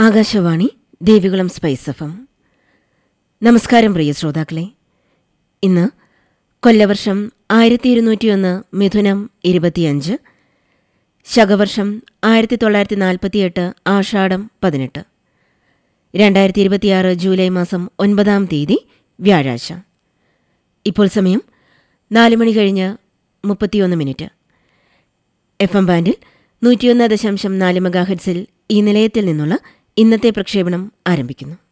Akashvani Devikulam Spice FM എം നമസ്കാരം പ്രിയ ശ്രോതാക്കളെ ഇന്ന് കൊല്ലവർഷം ആയിരത്തി ഇരുന്നൂറ്റിയൊന്ന് മിഥുനം ഇരുപത്തിയഞ്ച് ശകവർഷം ആയിരത്തി തൊള്ളായിരത്തി നാൽപ്പത്തിയെട്ട് ആഷാഢം പതിനെട്ട് രണ്ടായിരത്തി ഇരുപത്തിയാറ് ജൂലൈ മാസം ഒൻപതാം തീയതി വ്യാഴാഴ്ച ഇപ്പോൾ സമയം നാല് മണി കഴിഞ്ഞ് മുപ്പത്തിയൊന്ന് മിനിറ്റ് എഫ് എം ബാൻഡിൽ നൂറ്റിയൊന്ന് ദശാംശം നാല് മെഗാഹെഡ്സിൽ ഈ നിലയത്തിൽ നിന്നുള്ള ഇന്നത്തെ പ്രക്ഷേപണം ആരംഭിക്കുന്നു